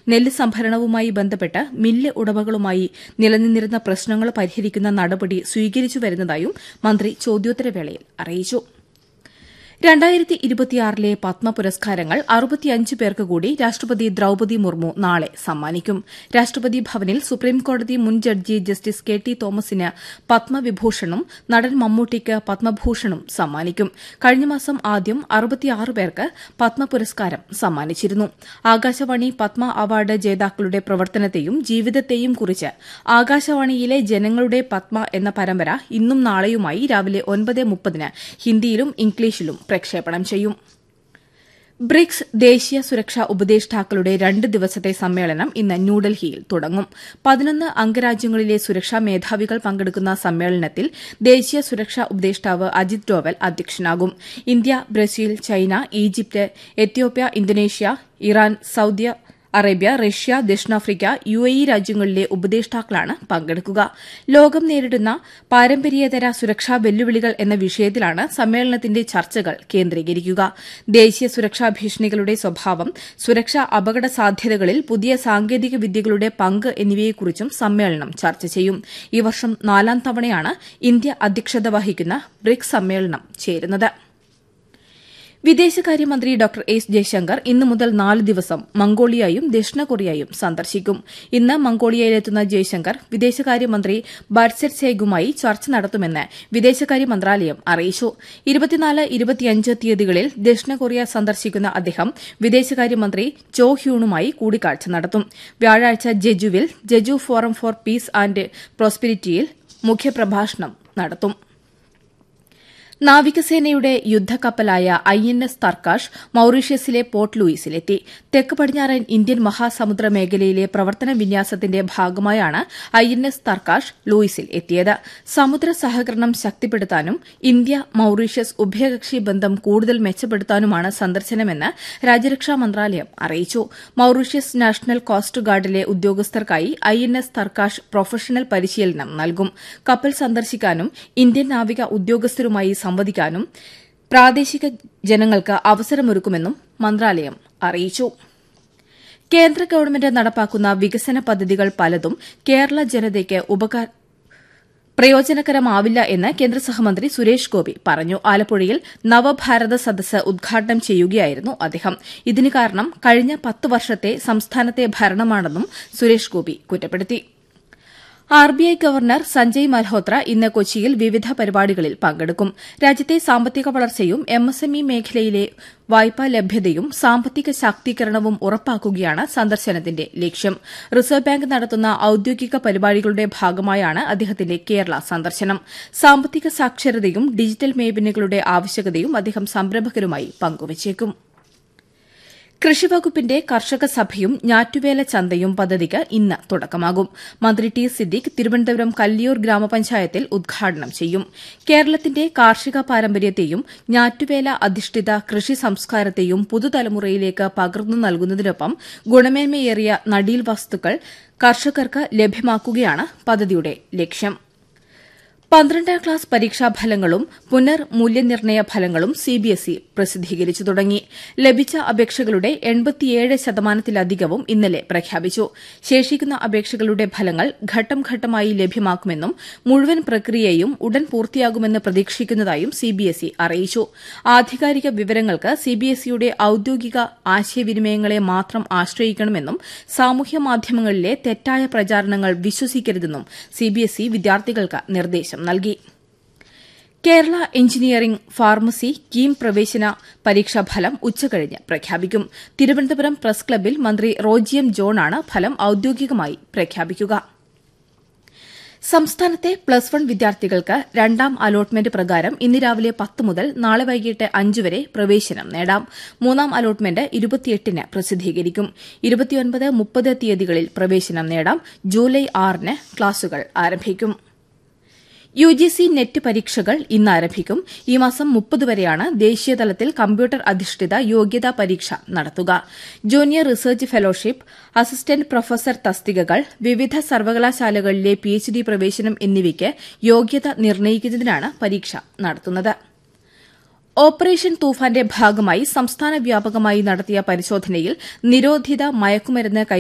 നെല്ല് സംഭരണവുമായി ബന്ധപ്പെട്ട് മില്ല് ഉടമകളുമായി നിലനിന്നിരുന്ന പ്രശ്നങ്ങൾ പരിഹരിക്കുന്ന നടപടി സ്വീകരിച്ചു വരുന്നതായും മന്ത്രി ചോദ്യോത്തരവേളയിൽ അറിയിച്ചു രണ്ടായിരത്തി ഇരുപത്തിയാറിലെ പത്മ പുരസ്കാരങ്ങൾ അറുപത്തിയഞ്ച് പേർക്ക് കൂടി രാഷ്ട്രപതി ദ്രൌപതി മുർമു നാളെ സമ്മാനിക്കും രാഷ്ട്രപതി ഭവനിൽ സുപ്രീംകോടതി മുൻ ജഡ്ജി ജസ്റ്റിസ് കെ ടി തോമസിന് പത്മവിഭൂഷണും നടൻ മമ്മൂട്ടിക്ക് പത്മഭൂഷണും സമ്മാനിക്കും കഴിഞ്ഞ മാസം ആദ്യം അറുപത്തിയാറ് പേർക്ക് പത്മ പുരസ്കാരം സമ്മാനിച്ചിരുന്നു ആകാശവാണി പത്മ അവാർഡ് ജേതാക്കളുടെ പ്രവർത്തനത്തെയും ജീവിതത്തെയും കുറിച്ച് ആകാശവാണിയിലെ ജനങ്ങളുടെ പത്മ എന്ന പരമ്പര ഇന്നും നാളെയുമായി രാവിലെ ഒൻപത് മുപ്പതിന് ഹിന്ദിയിലും ഇംഗ്ലീഷിലും പ്രക്ഷേപണം ചെയ്യും ബ്രിക്സ് ദേശീയ സുരക്ഷാ ഉപദേഷ്ടാക്കളുടെ രണ്ട് ദിവസത്തെ സമ്മേളനം ഇന്ന് ന്യൂഡൽഹിയിൽ തുടങ്ങും പതിനൊന്ന് അംഗരാജ്യങ്ങളിലെ സുരക്ഷാ മേധാവികൾ പങ്കെടുക്കുന്ന സമ്മേളനത്തിൽ ദേശീയ സുരക്ഷാ ഉപദേഷ്ടാവ് അജിത് ഡോവൽ അധ്യക്ഷനാകും India Brazil China Egypt Ethiopia Indonesia Iran Saudi Arabia Russia ദക്ഷിണാഫ്രിക്ക യു എ ഇ രാജ്യങ്ങളിലെ ഉപദേഷ്ടാക്കളാണ് പങ്കെടുക്കുക ലോകം നേരിടുന്ന പാരമ്പര്യേതര സുരക്ഷാ വെല്ലുവിളികൾ എന്ന വിഷയത്തിലാണ് സമ്മേളനത്തിന്റെ ചർച്ചകൾ കേന്ദ്രീകരിക്കുക ദേശീയ സുരക്ഷാ ഭീഷണികളുടെ സ്വഭാവം സുരക്ഷാ അപകട സാധ്യതകളിൽ പുതിയ സാങ്കേതിക വിദ്യകളുടെ പങ്ക് എന്നിവയെക്കുറിച്ചും സമ്മേളനം ചർച്ച ചെയ്യും ഈ വർഷം നാലാം തവണയാണ് ഇന്ത്യ അധ്യക്ഷത വഹിക്കുന്ന ബ്രിക്സ് സമ്മേളനം ചേരുന്നത് വിദേശകാര്യമന്ത്രി ഡോക്ടർ എസ് ജയശങ്കർ ഇന്നു മുതൽ നാല് ദിവസം മംഗോളിയയും ദക്ഷിണ കൊറിയയും സന്ദർശിക്കും ഇന്ന് മംഗോളിയയിലെത്തുന്ന ജയശങ്കർ വിദേശകാര്യമന്ത്രി ബർസെറ്റ് സേഗുമായി ചർച്ച നടത്തുമെന്ന് വിദേശകാര്യ മന്ത്രാലയം അറിയിച്ചു ഇരുപത്തിനാല് ഇരുപത്തിയഞ്ച് തീയതികളിൽ ദക്ഷിണ കൊറിയ സന്ദർശിക്കുന്ന അദ്ദേഹം വിദേശകാര്യമന്ത്രി ചോ ഹ്യൂണുമായി കൂടിക്കാഴ്ച നടത്തും വ്യാഴാഴ്ച ജെജുവിൽ Jeju forum for peace and പ്രോസ്പെരിറ്റിയിൽ മുഖ്യപ്രഭാഷണം നടത്തും നാവികസേനയുടെ യുദ്ധക്കപ്പലായ ഐ എൻ എസ് തർക്കാഷ് മൌറീഷ്യസിലെ പോർട്ട് ലൂയിസിലെത്തി തെക്ക് പടിഞ്ഞാറൻ ഇന്ത്യൻ മഹാസമുദ്ര മേഖലയിലെ പ്രവർത്തന വിന്യാസത്തിന്റെ ഭാഗമായാണ് ഐ എൻ എസ് തർക്കാഷ് ലൂയിസിൽ എത്തിയത് സമുദ്ര സഹകരണം ശക്തിപ്പെടുത്താനും ഇന്ത്യ മൌറീഷ്യസ് ഉഭയകക്ഷി ബന്ധം കൂടുതൽ മെച്ചപ്പെടുത്താനുമാണ് സന്ദർശനമെന്ന് രാജ്യരക്ഷാ മന്ത്രാലയം അറിയിച്ചു മൌറീഷ്യസ് നാഷണൽ കോസ്റ്റ് ഗാർഡിലെ ഉദ്യോഗസ്ഥർക്കായി I N S Tarkash professional പരിശീലനം നൽകും കപ്പൽ സന്ദർശിക്കാനും ഇന്ത്യൻ നാവിക ഉദ്യോഗസ്ഥരുമായി സംവദിക്കാനും പ്രാദേശിക ജനങ്ങൾക്ക് അവസരമൊരുക്കുമെന്നും മന്ത്രാലയം അറിയിച്ചു കേന്ദ്ര ഗവൺമെന്റ് നടപ്പാക്കുന്ന വികസന പദ്ധതികൾ പലതും കേരള ജനതയ്ക്ക് ഉപകാര പ്രയോജനകരമാവില്ല എന്ന് കേന്ദ്ര സഹമന്ത്രി സുരേഷ് ഗോപി പറഞ്ഞു ആലപ്പുഴയിൽ നവഭാരത സദസ്സ് ഉദ്ഘാടനം ചെയ്യുകയായിരുന്നു അദ്ദേഹം ഇതിന് കാരണം കഴിഞ്ഞ പത്ത് വർഷത്തെ സംസ്ഥാനത്തെ ഭരണമാണെന്നും സുരേഷ് ഗോപി കുറ്റപ്പെടുത്തി ആർബിഐ ഗവർണർ സഞ്ജയ് മൽഹോത്ര ഇന്ന് കൊച്ചിയിൽ വിവിധ പരിപാടികളിൽ പങ്കെടുക്കും രാജ്യത്തെ സാമ്പത്തിക വളർച്ചയും എംഎസ്എംഇ മേഖലയിലെ വായ്പാ ലഭ്യതയും സാമ്പത്തിക ശാക്തീകരണവും ഉറപ്പാക്കുകയാണ് സന്ദർശനത്തിന്റെ ലക്ഷ്യം റിസർവ് ബാങ്ക് നടത്തുന്ന ഔദ്യോഗിക പരിപാടികളുടെ ഭാഗമായാണ് അദ്ദേഹത്തിന്റെ കേരള സന്ദർശനം സാമ്പത്തിക സാക്ഷരതയും ഡിജിറ്റൽ മേഖലകളുടെ ആവശ്യകതയും അദ്ദേഹം സംരംഭകരുമായി പങ്കുവച്ചേക്കും കൃഷിവകുപ്പിന്റെ കർഷക സഭയും ഞാറ്റുവേല ചന്തയും പദ്ധതിക്ക് ഇന്ന് തുടക്കമാകും മന്ത്രി ടി സിദ്ദിഖ് തിരുവനന്തപുരം കല്ലിയൂർ ഗ്രാമപഞ്ചായത്തിൽ ഉദ്ഘാടനം ചെയ്യും കേരളത്തിന്റെ കാർഷിക പാരമ്പര്യത്തെയും ഞാറ്റുവേല അധിഷ്ഠിത കൃഷി സംസ്കാരത്തെയും പുതുതലമുറയിലേക്ക് പകർന്നു നൽകുന്നതിനൊപ്പം ഗുണമേന്മയേറിയ നടീൽ വസ്തുക്കൾ കർഷകർക്ക് ലഭ്യമാക്കുകയാണ് പദ്ധതിയുടെ ലക്ഷ്യം പന്ത്രണ്ടാം ക്ലാസ് പരീക്ഷാഫലങ്ങളും പുനർ മൂല്യനിർണ്ണയ ഫലങ്ങളും സിബിഎസ്ഇ പ്രസിദ്ധീകരിച്ചു തുടങ്ങി ലഭിച്ച അപേക്ഷകളുടെ എൺപത്തിയേഴ് ശതമാനത്തിലധികവും ഇന്നലെ പ്രഖ്യാപിച്ചു ശേഷിക്കുന്ന അപേക്ഷകളുടെ ഫലങ്ങൾ ഘട്ടം ഘട്ടമായി ലഭ്യമാക്കുമെന്നും മുഴുവൻ പ്രക്രിയയും ഉടൻ പൂർത്തിയാകുമെന്ന് പ്രതീക്ഷിക്കുന്നതായും സിബിഎസ്ഇ അറിയിച്ചു ആധികാരിക വിവരങ്ങൾക്ക് സിബിഎസ്ഇയുടെ ഔദ്യോഗിക ആശയവിനിമയങ്ങളെ മാത്രം ആശ്രയിക്കണമെന്നും സാമൂഹ്യ മാധ്യമങ്ങളിലെ തെറ്റായ പ്രചാരണങ്ങൾ വിശ്വസിക്കരുതെന്നും സിബിഎസ്ഇ വിദ്യാർത്ഥികൾക്ക് നിർദ്ദേശം നൽകി കേരള എഞ്ചിനീയറിംഗ് ഫാർമസി കീം പ്രവേശന പരീക്ഷാഫലം ഉച്ചകഴിഞ്ഞ് പ്രഖ്യാപിക്കും തിരുവനന്തപുരം പ്രസ് ക്ലബ്ബിൽ മന്ത്രി റോജിയം ജോണാണ് ഫലം ഔദ്യോഗികമായി പ്രഖ്യാപിക്കുക സംസ്ഥാനത്തെ പ്ലസ് വൺ വിദ്യാർത്ഥികൾക്ക് രണ്ടാം അലോട്ട്മെന്റ് പ്രകാരം ഇന്ന് രാവിലെ പത്ത് മുതൽ നാളെ വൈകിട്ട് അഞ്ച് വരെ പ്രവേശനം നേടാം മൂന്നാം അലോട്ട്മെന്റ് ഇരുപത്തിയെട്ടിന് പ്രസിദ്ധീകരിക്കും ഇരുപത്തിയൊൻപത് മുപ്പത് തീയതികളിൽ പ്രവേശനം നേടാം ജൂലൈ ആറിന് ക്ലാസുകൾ ആരംഭിക്കും യുജിസി നെറ്റ് പരീക്ഷകൾ ഇന്ന് ആരംഭിക്കും ഈ മാസം മുപ്പത് വരെയാണ് ദേശീയതലത്തിൽ കമ്പ്യൂട്ടർ അധിഷ്ഠിത യോഗ്യതാ പരീക്ഷ നടത്തുക junior research fellowship assistant professor തസ്തികകൾ വിവിധ സർവകലാശാലകളിലെ പിഎച്ച്ഡി പ്രവേശനം എന്നിവയ്ക്ക് യോഗ്യത നിർണ്ണയിക്കുന്നതിനാണ് പരീക്ഷ നടത്തുന്നത് ഓപ്പറേഷൻ തൂഫാന്റെ ഭാഗമായി സംസ്ഥാന വ്യാപകമായി നടത്തിയ പരിശോധനയിൽ നിരോധിത മയക്കുമരുന്ന്